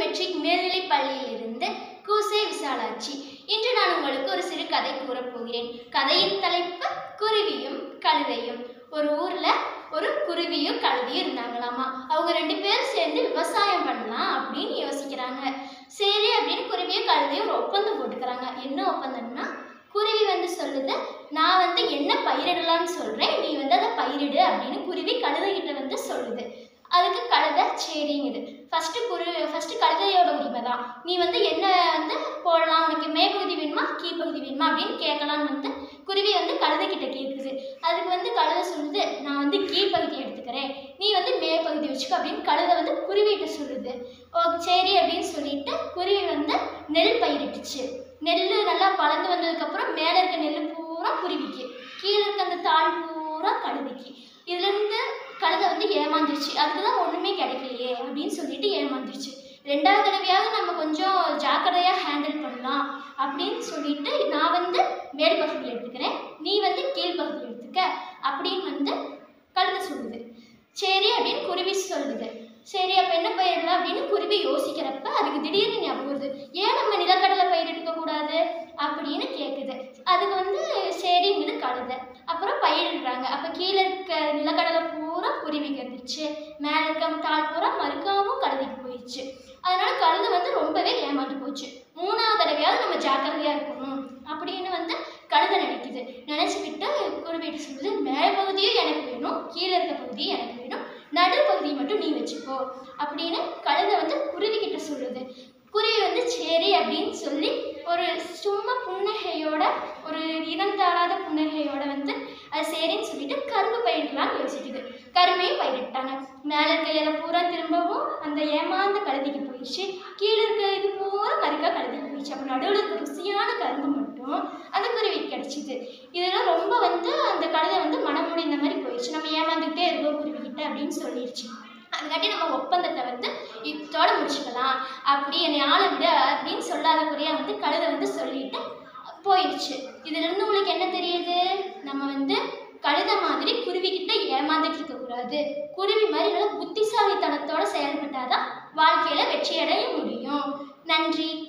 matric மேல்நிலைப் பள்ளியிலிருந்து கூசே விசாலாட்சி இன்று நான் உங்களுக்கு ஒரு சிறு கதை கூறப் போகிறேன் கதையின் தலைப்பு குருவியும் கழுதையும் ஒரு ஊர்ல ஒரு குருவியும் கழுதையும் இருந்தாங்களாமா அவங்க ரெண்டு பேரும் சேர்ந்து விவசாயம் பண்ணலாம் அப்படின்னு யோசிக்கிறாங்க சரி அப்படின்னு குருவியும் கழுதையும் ஒரு ஒப்பந்தம் போட்டுக்கிறாங்க என்ன ஒப்பந்தம்னா குருவி வந்து சொல்லுது நான் வந்து என்ன பயிரிடலாம்னு சொல்றேன் நீ வந்து அதை பயிரிடு அப்படின்னு குருவி கழுதை கிட்ட வந்து சொல்லுது அதுக்கு கழுதை சரிங்குது ஃபஸ்ட்டு குரு ஃபஸ்ட்டு கழுதையோட உரிமை தான் நீ வந்து என்ன வந்து போடலாம் உனக்கு மேற்பகுதி வேணுமா கீழ்ப்பகுதி வேணுமா அப்படின்னு கேட்கலான்னு வந்து குருவி வந்து கழுதை கிட்ட கேட்குது அதுக்கு வந்து கழுதை சொல்லுது நான் வந்து கீழ்ப்பகுதி எடுத்துக்கிறேன் நீ வந்து மேற்பகுதி வச்சுக்கோ அப்படின்னு கழுதை வந்து குருவிகிட்ட சொல்லுது ஓ சரி அப்படின்னு சொல்லிட்டு குருவி வந்து நெல் பயிரிட்டுச்சு நெல் நல்லா வளர்ந்து வந்ததுக்கப்புறம் மேலே இருக்க நெல் பூரா குருவிக்கு கீழே இருக்க அந்த தாள் பூரா கழுதைக்கு இதுலேருந்து கழுதை வந்து ஏமாந்துருச்சு அதுக்கு தான் ஒன்றுமே கிடைக்கலையே அப்படின்னு சொல்லிட்டு ஏமாந்துருச்சு ரெண்டாவது தடவையாவது நம்ம கொஞ்சம் ஜாக்கிரதையாக ஹேண்டில் பண்ணலாம் அப்படின்னு சொல்லிட்டு நான் வந்து மேல் பகுதி எடுத்துக்கிறேன் நீ வந்து கீழ்ப்பகுதி எடுத்துக்க அப்படின்னு வந்து கழுதை சொல்லுது சரி அப்படின்னு குருவி சொல்லுது சரி அப்போ என்ன பயிரிடலாம் அப்படின்னு குருவி யோசிக்கிறப்ப அதுக்கு திடீர்னு ஞாபகம் வருது ஏன் நம்ம நிலக்கடலை பயிரிட்டுக்க கூடாது அப்படின்னு கேட்குது அதுக்கு வந்து சரிங்குது கழுதை அப்புறம் பயிரிடுறாங்க அப்போ கீழே இருக்க நிலக்கடலை பூரா குருவிக்கு வந்துருச்சு மேலே இருக்க தாள் பூரா மறுக்காவும் கழுதைக்கு போயிடுச்சு அதனால கழுதை வந்து ரொம்பவே ஏமாந்து போச்சு மூணாவது தடவையாவது நம்ம ஜாக்கிரதையாக இருக்கணும் அப்படின்னு வந்து கழுதை நினைக்குது நினச்சிக்கிட்டு குருவிட்டு சொல்லுது மேல் பகுதியும் எனக்கு வேணும் கீழே இருக்க பகுதியும் எனக்கு வேணும் நடுப்பகுதியை மட்டும் நீ வச்சுக்கோ அப்படின்னு கழுதை வந்து குருவி கிட்ட சொல்லுது குருவி வந்து சரி அப்படின்னு சொல்லி ஒரு சும்மா புன்னகையோட ஒரு இனந்தாளாத புன்னகையோட வந்து அது சரின்னு சொல்லிட்டு கரும்பு பயிரிடலாம்னு யோசிக்குது கரும்பையும் பயிரிட்டாங்க மேலே இருக்க இலை பூரா திரும்பவும் அந்த ஏமாந்த கழுதிக்கு போயிடுச்சு கீழே இருக்க இது பூரா மறுக்கா கழுதிக்கு போயிடுச்சு அப்போ நடுவில் இருக்க ருசியான கரும்பு மட்டும் அந்த குருவிக்கு கிடைச்சிது இதெல்லாம் ரொம்ப வந்து அந்த கழுதை வந்து மனம் முடிந்த மாதிரி போயிடுச்சு நம்ம ஏமாந்துக்கிட்டே இருக்கோம் குருவிக்கிட்ட அப்படின்னு சொல்லிடுச்சு அதுக்காட்டி நம்ம ஒப்பந்தத்தை வந்து இதோட முடிச்சுக்கலாம் அப்படி என்னை ஆள விட அப்படின்னு சொல்லாத குறையா வந்து கழுதை வந்து சொல்லிட்டு போயிடுச்சு இதுல இருந்து உங்களுக்கு என்ன தெரியுது நம்ம வந்து கழுதை மாதிரி குருவி கிட்ட ஏமாந்துட்டு இருக்க கூடாது குருவி மாதிரி நல்லா புத்திசாலித்தனத்தோட செயல்பட்டாதான் வாழ்க்கையில வெற்றி அடைய முடியும் நன்றி